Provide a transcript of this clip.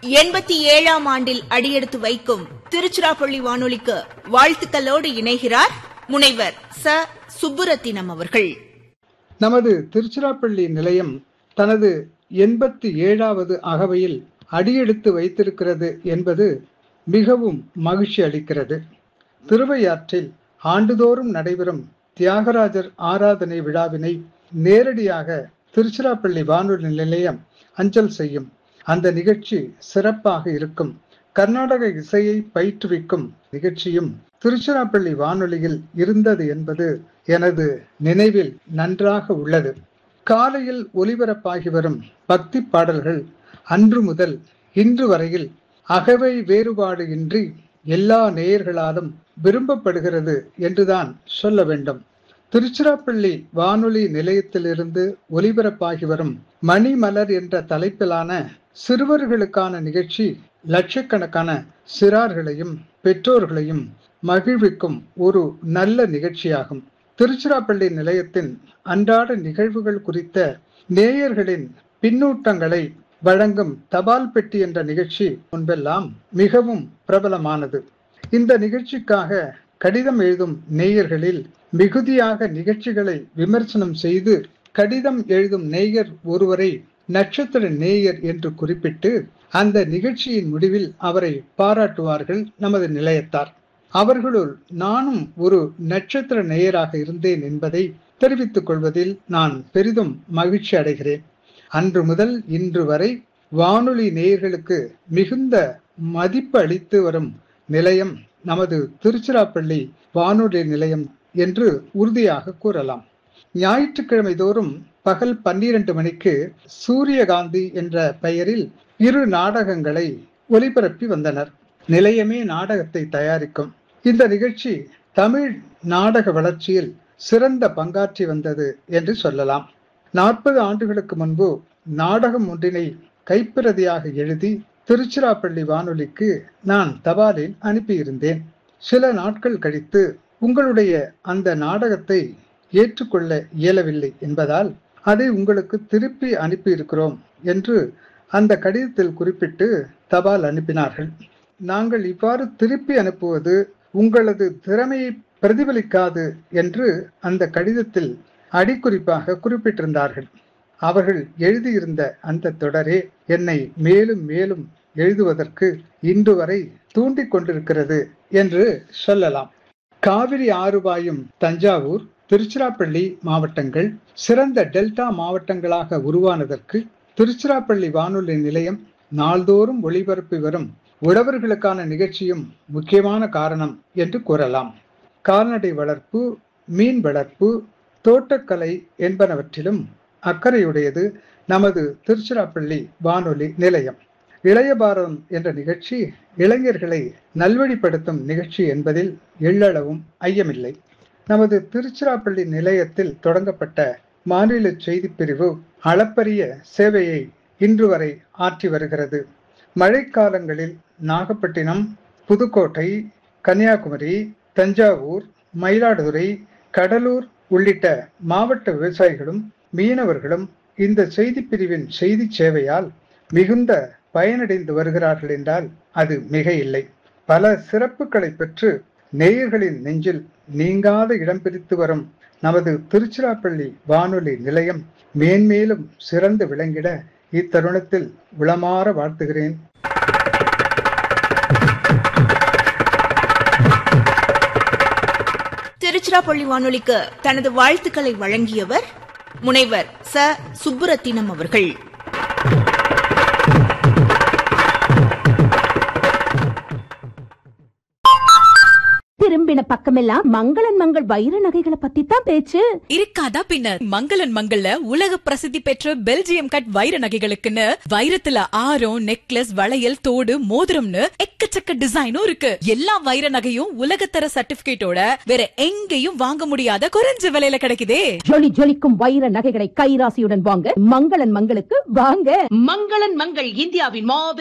எண்பத்தி ஏழாம் ஆண்டில் அடியெடுத்து வைக்கும் திருச்சிராப்பள்ளி வானொலிக்கு வாழ்த்துக்களோடு இணைகிறார் முனைவர் ச சுப்புரத்தினம் அவர்கள் நமது திருச்சிராப்பள்ளி நிலையம் தனது எண்பத்தி ஏழாவது அகவையில் அடியெடுத்து வைத்திருக்கிறது என்பது மிகவும் மகிழ்ச்சி அளிக்கிறது திருவையாற்றில் ஆண்டுதோறும் நடைபெறும் தியாகராஜர் ஆராதனை விழாவினை நேரடியாக திருச்சிராப்பள்ளி வானொலி நிலையம் அஞ்சல் செய்யும் அந்த நிகழ்ச்சி சிறப்பாக இருக்கும் கர்நாடக இசையை பயிற்றுவிக்கும் நிகழ்ச்சியும் திருச்சிராப்பள்ளி வானொலியில் இருந்தது என்பது எனது நினைவில் நன்றாக உள்ளது காலையில் ஒலிபரப்பாகி வரும் பக்தி பாடல்கள் அன்று முதல் இன்று வரையில் அகவை வேறுபாடு இன்றி எல்லா நேயர்களாலும் விரும்பப்படுகிறது என்றுதான் சொல்ல வேண்டும் திருச்சிராப்பள்ளி வானொலி நிலையத்திலிருந்து ஒலிபரப்பாகி வரும் மணிமலர் என்ற தலைப்பிலான சிறுவர்களுக்கான நிகழ்ச்சி லட்சக்கணக்கான சிறார்களையும் பெற்றோர்களையும் மகிழ்விக்கும் ஒரு நல்ல நிகழ்ச்சியாகும் திருச்சிராப்பள்ளி நிலையத்தின் அன்றாட நிகழ்வுகள் குறித்த நேயர்களின் பின்னூட்டங்களை வழங்கும் தபால் பெட்டி என்ற நிகழ்ச்சி முன்பெல்லாம் மிகவும் பிரபலமானது இந்த நிகழ்ச்சிக்காக கடிதம் எழுதும் நேயர்களில் மிகுதியாக நிகழ்ச்சிகளை விமர்சனம் செய்து கடிதம் எழுதும் நேயர் ஒருவரை நட்சத்திர நேயர் என்று குறிப்பிட்டு அந்த நிகழ்ச்சியின் முடிவில் அவரை பாராட்டுவார்கள் நமது நிலையத்தார் அவர்களுள் நானும் ஒரு நட்சத்திர நேயராக இருந்தேன் என்பதை தெரிவித்துக் கொள்வதில் நான் பெரிதும் மகிழ்ச்சி அடைகிறேன் அன்று முதல் இன்று வரை வானொலி நேயர்களுக்கு மிகுந்த மதிப்பு அளித்து வரும் நிலையம் நமது திருச்சிராப்பள்ளி வானொலி நிலையம் என்று உறுதியாக கூறலாம் ஞாயிற்றுக்கிழமை தோறும் பகல் பன்னிரண்டு மணிக்கு சூரியகாந்தி என்ற பெயரில் இரு நாடகங்களை ஒலிபரப்பி வந்தனர் நிலையமே நாடகத்தை தயாரிக்கும் இந்த நிகழ்ச்சி தமிழ் நாடக வளர்ச்சியில் சிறந்த பங்காற்றி வந்தது என்று சொல்லலாம் நாற்பது ஆண்டுகளுக்கு முன்பு நாடகம் ஒன்றினை கைப்பிரதியாக எழுதி திருச்சிராப்பள்ளி வானொலிக்கு நான் தபாலில் அனுப்பியிருந்தேன் சில நாட்கள் கழித்து உங்களுடைய அந்த நாடகத்தை ஏற்றுக்கொள்ள இயலவில்லை என்பதால் அதை உங்களுக்கு திருப்பி அனுப்பியிருக்கிறோம் என்று அந்த கடிதத்தில் குறிப்பிட்டு தபால் அனுப்பினார்கள் நாங்கள் இவ்வாறு திருப்பி அனுப்புவது உங்களது திறமையை பிரதிபலிக்காது என்று அந்த கடிதத்தில் அடிக்குறிப்பாக குறிப்பிட்டிருந்தார்கள் அவர்கள் எழுதியிருந்த அந்த தொடரே என்னை மேலும் மேலும் எழுதுவதற்கு இன்று வரை தூண்டிக் கொண்டிருக்கிறது என்று சொல்லலாம் காவிரி ஆறுபாயும் தஞ்சாவூர் திருச்சிராப்பள்ளி மாவட்டங்கள் சிறந்த டெல்டா மாவட்டங்களாக உருவானதற்கு திருச்சிராப்பள்ளி வானொலி நிலையம் நாள்தோறும் ஒளிபரப்பி வரும் உழவர்களுக்கான நிகழ்ச்சியும் முக்கியமான காரணம் என்று கூறலாம் கால்நடை வளர்ப்பு மீன் வளர்ப்பு தோட்டக்கலை என்பனவற்றிலும் அக்கறையுடையது நமது திருச்சிராப்பள்ளி வானொலி நிலையம் இளைய பாரதம் என்ற நிகழ்ச்சி இளைஞர்களை நல்வழிப்படுத்தும் நிகழ்ச்சி என்பதில் எள்ளளவும் ஐயமில்லை நமது திருச்சிராப்பள்ளி நிலையத்தில் தொடங்கப்பட்ட மாநில செய்தி பிரிவு அளப்பரிய சேவையை இன்று வரை ஆற்றி வருகிறது மழைக்காலங்களில் நாகப்பட்டினம் புதுக்கோட்டை கன்னியாகுமரி தஞ்சாவூர் மயிலாடுதுறை கடலூர் உள்ளிட்ட மாவட்ட விவசாயிகளும் மீனவர்களும் இந்த செய்தி பிரிவின் செய்தி சேவையால் மிகுந்த பயனடைந்து வருகிறார்கள் என்றால் அது மிக இல்லை பல சிறப்புகளை பெற்று நேயர்களின் நெஞ்சில் நீங்காத இடம் பிடித்து வரும் நமது திருச்சிராப்பள்ளி வானொலி நிலையம் மேன்மேலும் சிறந்து விளங்கிட இத்தருணத்தில் உளமாற வாழ்த்துகிறேன் திருச்சிராப்பள்ளி வானொலிக்கு தனது வாழ்த்துக்களை வழங்கியவர் முனைவர் ச சுப்புரத்தினம் அவர்கள் திரும்பின பக்கமெல்லாம் மங்களன் மங்கள் வைர நகைகளை பத்தி தான் பேச்சு இருக்காதா பின்ன மங்களன் மங்கள்ல உலக பிரசித்தி பெற்ற பெல்ஜியம் கட் வைர நகைகளுக்குன்னு வைரத்துல ஆரம் நெக்லஸ் வளையல் தோடு மோதிரம்னு எக்கச்சக்க டிசைனும் இருக்கு எல்லா வைர நகையும் உலகத்தர சர்டிபிகேட்டோட வேற எங்கேயும் வாங்க முடியாத குறைஞ்ச விலையில கிடைக்குதே ஜொலி ஜொலிக்கும் வைர நகைகளை கைராசியுடன் வாங்க மங்களன் மங்களுக்கு வாங்க மங்களன் மங்கள் இந்தியாவின் மாபெரும்